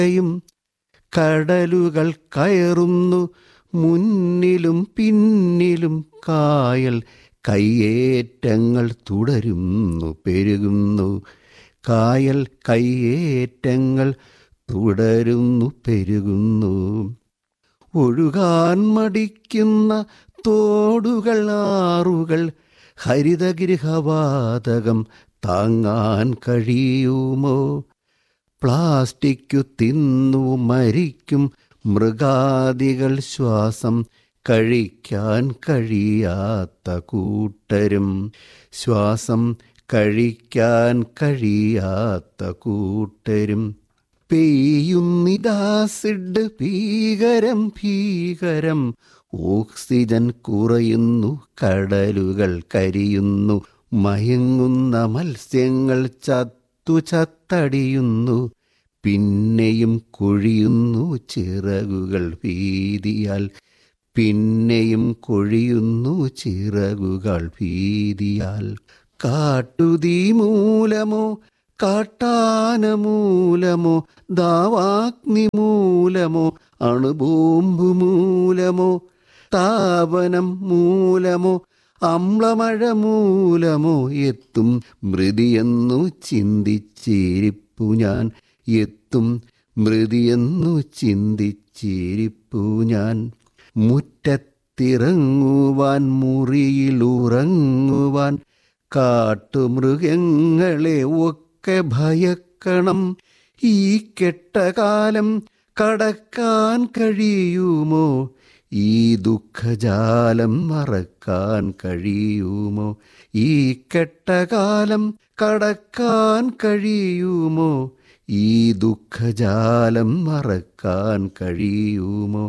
യും കടലുകൾ കയറുന്നു മുന്നിലും പിന്നിലും കായൽ കയ്യേറ്റങ്ങൾ തുടരുന്നു പെരുകുന്നു കായൽ കയ്യേറ്റങ്ങൾ തുടരുന്നു പെരുകുന്നു ഒഴുകാൻ മടിക്കുന്ന തോടുകൾ ആറുകൾ ഹരിതഗൃഹവാതകം താങ്ങാൻ കഴിയുമോ പ്ലാസ്റ്റിക്കു തിന്നു മരിക്കും മൃഗാദികൾ ശ്വാസം കഴിക്കാൻ കഴിയാത്ത കൂട്ടരും ശ്വാസം കഴിക്കാൻ കഴിയാത്ത കൂട്ടരും പെയ്യുന്നിതാസിഡ് ഭീകരം ഭീകരം ഓക്സിജൻ കുറയുന്നു കടലുകൾ കരിയുന്നു മയങ്ങുന്ന മത്സ്യങ്ങൾ ചത്തു ചത്തടിയുന്നു പിന്നെയും കൊഴിയുന്നു ചിറകുകൾ ഭീതിയാൽ പിന്നെയും കൊഴിയുന്നു ചിറകുകൾ ഭീതിയാൽ കാട്ടുതീ മൂലമോ കാട്ടാന മൂലമോ ദാവാഗ്നി മൂലമോ അണുബോംബ് മൂലമോ താപനം മൂലമോ അമ്ലമഴ മൂലമോ എത്തും മൃതിയെന്നു ചിന്തിച്ചിരിപ്പു ഞാൻ എത്തും മൃതിയെന്നു ചിന്തിച്ചിരിപ്പു ഞാൻ മുറ്റത്തിറങ്ങുവാൻ മുറിയിലുറങ്ങുവാൻ കാട്ടുമൃഗങ്ങളെ ഒക്കെ ഭയക്കണം ഈ കെട്ടകാലം കടക്കാൻ കഴിയുമോ ഈ ദുഃഖജാലം മറക്കാൻ കഴിയുമോ ഈ കെട്ടകാലം കടക്കാൻ കഴിയുമോ ഈ ദുഃഖജാലം മറക്കാൻ കഴിയുമോ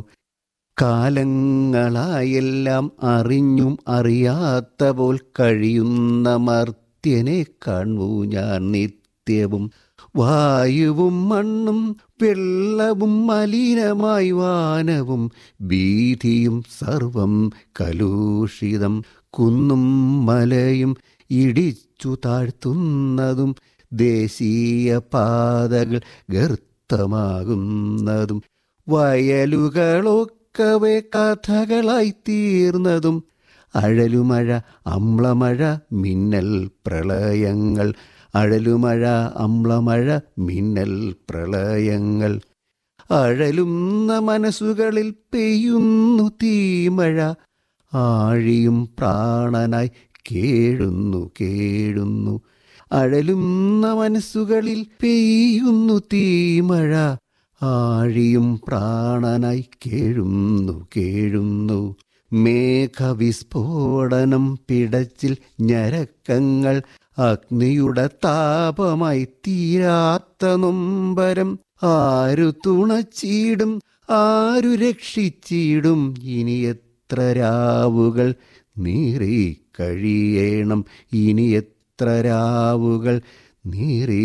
കാലങ്ങളായെല്ലാം അറിഞ്ഞും അറിയാത്ത പോൽ കഴിയുന്ന മർത്യനെ കാണൂ ഞാൻ നിത്യവും വായുവും മണ്ണും വെള്ളവും മലിനമായി വാനവും ഭീതിയും സർവം കലൂഷിതം കുന്നും മലയും ഇടിച്ചു താഴ്ത്തുന്നതും ദേശീയ പാതകൾ ഗർത്തമാകുന്നതും വയലുകളൊക്കവെ കഥകളായി തീർന്നതും അഴലുമഴ അമ്ലമഴ മിന്നൽ പ്രളയങ്ങൾ അഴലുമഴ അമ്ലമഴ മിന്നൽ പ്രളയങ്ങൾ അഴലുന്ന മനസ്സുകളിൽ പെയ്യുന്നു തീമഴ ആഴിയും പ്രാണനായി കേഴുന്നു കേഴുന്നു അഴലുന്ന മനസ്സുകളിൽ പെയ്യുന്നു തീമഴ ആഴിയും പ്രാണനായി കേഴുന്നു കേഴുന്നു മേഘവിസ്ഫോടനം പിടച്ചിൽ ഞരക്കങ്ങൾ അഗ്നിയുടെ താപമായി തീരാത്ത നൊമ്പരം ആരു തുണച്ചിടും ആരു രക്ഷിച്ചിടും ഇനി എത്ര രാവുകൾ നീറി കഴിയണം ഇനി എത്ര രാവുകൾ നീറി